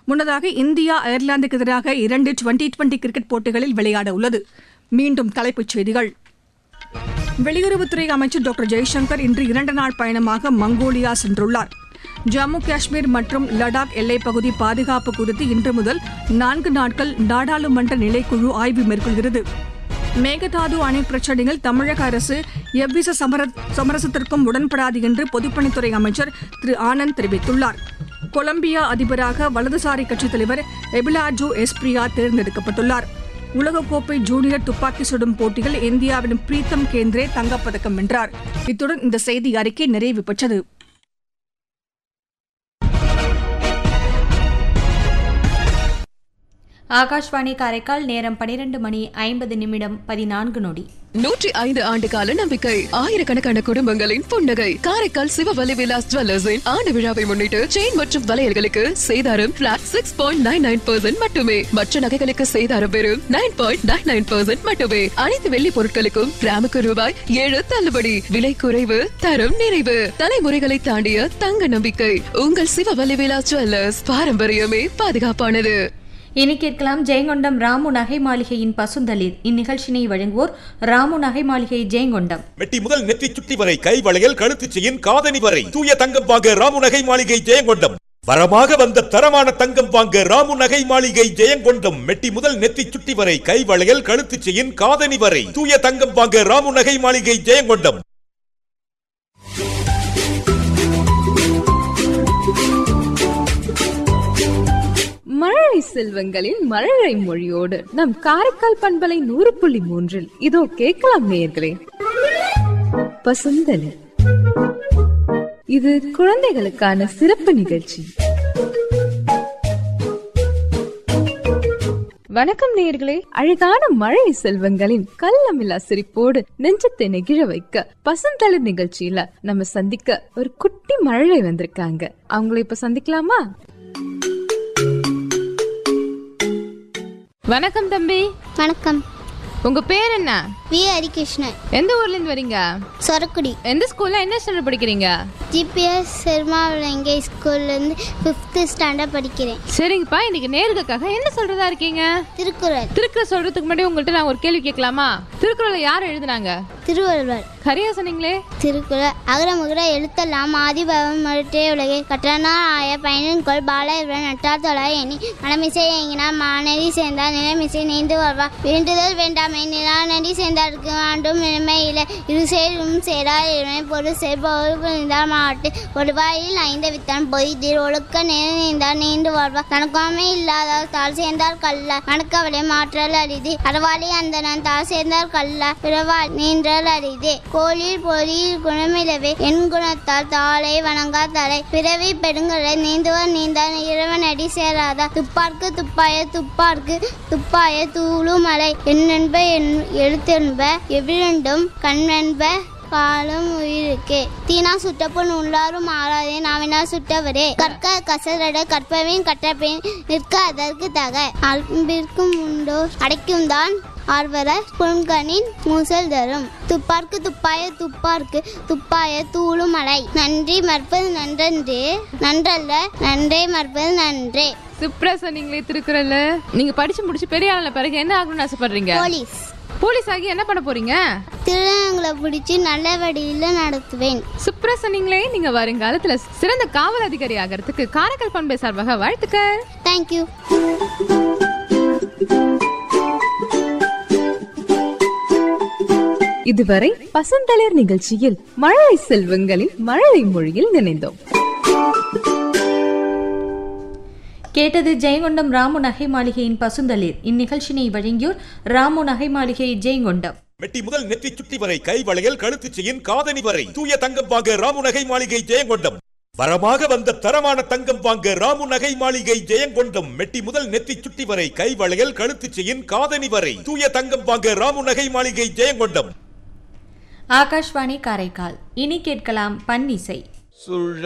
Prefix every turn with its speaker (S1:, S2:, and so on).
S1: முன்னதாக இந்தியா அயர்லாந்துக்கு எதிராக இரண்டு டுவெண்டி டுவெண்டி கிரிக்கெட் போட்டிகளில் விளையாட உள்ளது மீண்டும் தலைப்புச் செய்திகள் வெளியுறவுத்துறை அமைச்சர் டாக்டர் ஜெய்சங்கர் இன்று இரண்டு நாள் பயணமாக மங்கோலியா சென்றுள்ளார் ஜம்மு காஷ்மீர் மற்றும் லடாக் எல்லைப்பகுதி பாதுகாப்பு குறித்து இன்று முதல் நான்கு நாட்கள் நாடாளுமன்ற நிலைக்குழு ஆய்வு மேற்கொள்கிறது மேகதாது அணை பிரச்சினையில் தமிழக அரசு எவ்வித சமர சமரசத்திற்கும் உடன்படாது என்று பொதுப்பணித்துறை அமைச்சர் திரு ஆனந்த் தெரிவித்துள்ளார் கொலம்பியா அதிபராக வலதுசாரி கட்சித் தலைவர் எபிலாஜோ எஸ்பிரியா தேர்ந்தெடுக்கப்பட்டுள்ளார் உலகக்கோப்பை ஜூனியர் துப்பாக்கி சுடும் போட்டியில் இந்தியாவின் பிரீத்தம் கேந்திரே தங்கப்பதக்கம் வென்றார் இத்துடன் இந்த செய்தி அறிக்கை நிறைவு பெற்றது
S2: ஆகாஷ்வாணி காரைக்கால் நேரம் பனிரெண்டு மணி ஐம்பது நிமிடம் பதினான்கு நொடி
S3: நூற்றி ஐந்து ஆண்டு கால நம்பிக்கை ஆயிரக்கணக்கான குடும்பங்களின் புன்னகை காரைக்கால் சிவவலி விலாஸ் ஜுவல்லர்ஸின் ஆண்டு விழாவை முன்னிட்டு செயின் மற்றும் வளையல்களுக்கு சேதாரம் flat six point nine nine percent மட்டுமே மற்ற நகைகளுக்கு சேதாரம் வெறும் nine point nine nine percent மட்டுமே அனைத்து வெள்ளி பொருட்களுக்கும் கிராமுக்கு ரூபாய் ஏழு தள்ளுபடி விலை குறைவு தரம் நிறைவு தலைமுறைகளை தாண்டிய தங்க நம்பிக்கை உங்கள் சிவவலி விலாஸ் ஜுவல்லர்ஸ் பாரம்பரியமே பாதுகாப்பானது
S2: இனி கேட்கலாம் ஜெயங்கொண்டம் ராமு நகை மாளிகையின் பசுந்தளிர் இந்நிகழ்ச்சினை வழங்குவோர் ராமு நகை மாளிகை ஜெயங்கொண்டம்
S4: மெட்டி முதல் நெற்றி சுட்டி வரை கை வளையல் கழுத்து செயின் காதணி வரை தூய தங்கம் வாங்க ராமு நகை மாளிகை ஜெயங்கொண்டம் வரமாக வந்த தரமான தங்கம் வாங்க ராமு நகை மாளிகை ஜெயங்கொண்டம் மெட்டி முதல் நெத்தி சுட்டி வரை கை வளையல் கழுத்து செயின் காதணி வரை தூய தங்கம் வாங்க ராமு நகை மாளிகை ஜெயங்கொண்டம்
S5: மழலை செல்வங்களின் மழலை மொழியோடு நம் காரைக்கால் பண்பலை நூறு புள்ளி மூன்றில் இதோ கேட்கலாம் நேயர்களே பசுந்தலி இது குழந்தைகளுக்கான சிறப்பு நிகழ்ச்சி வணக்கம் நேயர்களே அழகான மழை செல்வங்களின் கள்ளமில்லா சிரிப்போடு நெஞ்சத்தை நெகிழ வைக்க பசுந்தளிர் நிகழ்ச்சியில நம்ம சந்திக்க ஒரு குட்டி மழலை வந்திருக்காங்க அவங்கள இப்ப சந்திக்கலாமா வணக்கம் தம்பி
S6: வணக்கம்
S5: உங்க பேர் என்ன
S6: வி ஹரிகிருஷ்ணன்
S5: எந்த ஊர்ல இருந்து வரீங்க
S6: சொரக்குடி
S5: எந்த ஸ்கூல்ல என்ன ஸ்டாண்டர்ட் படிக்கிறீங்க
S6: ஜிபிஎஸ் சிறுமாவிலங்கை ஸ்கூல்லேருந்து ஃபிஃப்த்து ஸ்டாண்டர்ட் படிக்கிறேன்
S5: சரிங்கப்பா இன்னைக்கு நேர்களுக்காக என்ன சொல்றதா இருக்கீங்க
S6: திருக்குறள்
S5: திருக்குறள் சொல்றதுக்கு முன்னாடி உங்கள்ட்ட நான் ஒரு கேள்வி கேட்கலாமா திருக்குறளை யார் எழுதுனாங்க
S6: திருவள்ளுவர்
S5: சரியா சொன்னீங்களே
S6: திருக்குறள் அகரமுகர எழுத்தெல்லாம் ஆதிபவம் மருட்டே உலகை கற்றனா ஆய பயனின்கொள் பால இவன் நட்டார் தொழாய் எண்ணி மனமிசை எங்கினா மானடி சேர்ந்தார் நிலமிசை நீந்து வருவா வேண்டுதல் வேண்டாமை நிலாநடி சேர்ந்தாருக்கு ஆண்டும் நிலைமையில இரு சேரும் சேரார் இவனை பொறு சேர்பவர் புரிந்தார் மாட்டு ஒரு வாயில் ஐந்த வித்தான் பொய்தீர் ஒழுக்க நேர நீந்தார் நீண்டு வருவா தனக்காமை இல்லாதார் தாள் சேர்ந்தார் கல்ல மணக்கவலை மாற்றல் அரிது அறவாளி அந்தனன் தாள் சேர்ந்தார் கல்ல பிறவாள் நீன்றல் அரிது கோளில் பொறியில் குணமிலவே என் குணத்தால் தாளை வணங்கா தலை பிறவி பெருங்கலை நீந்துவர் நீந்தான் இறைவன் அடி சேராதா துப்பார்க்கு துப்பாய துப்பார்க்கு துப்பாய தூளு மலை என்னென்ப என் எழுத்தென்ப எவ்விரண்டும் கண்ணென்ப காலம் உயிருக்கு தீனா சுட்டப்பன் உள்ளாரும் ஆறாதே நாவினால் சுட்டவரே கற்க கசரட கற்பவேன் கற்றபேன் நிற்க அதற்கு தக அன்பிற்கும் உண்டோ அடைக்கும் தான் ஆர்வர புன்கனின் மூசல் தரும் துப்பார்க்கு துப்பாய துப்பார்க்கு துப்பாய தூளும் மலை நன்றி மற்பது நன்றன்று நன்றல்ல நன்றே மற்பது நன்றே
S5: சூப்பரா சொன்னீங்களே திருக்குறள் நீங்க படிச்சு முடிச்சு பெரிய ஆள பிறகு என்ன ஆகணும்னு ஆசைப்படுறீங்க
S6: போலீஸ்
S5: போலீஸ் ஆகி என்ன பண்ண போறீங்க
S6: திருநங்களை பிடிச்சி நல்ல வழியில் நடத்துவேன்
S5: சூப்பரா சொன்னீங்களே நீங்க வருங்காலத்துல சிறந்த காவல் அதிகாரி ஆகிறதுக்கு காரைக்கால் பண்பை சார்பாக வாழ்த்துக்கள்
S6: தேங்க்யூ
S5: இதுவரை பசந்தளிர் நிகழ்ச்சியில் மழலை செல்வங்களின் மழலை மொழியில் நினைந்தோம்
S2: கேட்டது ஜெயங்கொண்டம் ராமு நகை மாளிகையின் பசுந்தளிர் இந்நிகழ்ச்சினை வழங்கியோர் ராமு நகை மாளிகை ஜெயங்கொண்டம்
S4: மெட்டி முதல் நெற்றி சுட்டி வரை கை வளையல் கழுத்து செயின் காதணி வரை தூய தங்கம் வாங்க ராமு நகை மாளிகை ஜெயங்கொண்டம் வரமாக வந்த தரமான தங்கம் வாங்க ராமு நகை மாளிகை ஜெயங்கொண்டம் மெட்டி முதல் நெத்தி சுட்டி வரை கை வளையல் கழுத்து செயின் காதணி வரை தூய தங்கம் வாங்க ராமு நகை மாளிகை ஜெயங்கொண்டம்
S2: ஆகாஷ்வாணி காரைக்கால் இனி கேட்கலாம் பன்னிசை
S7: சுழ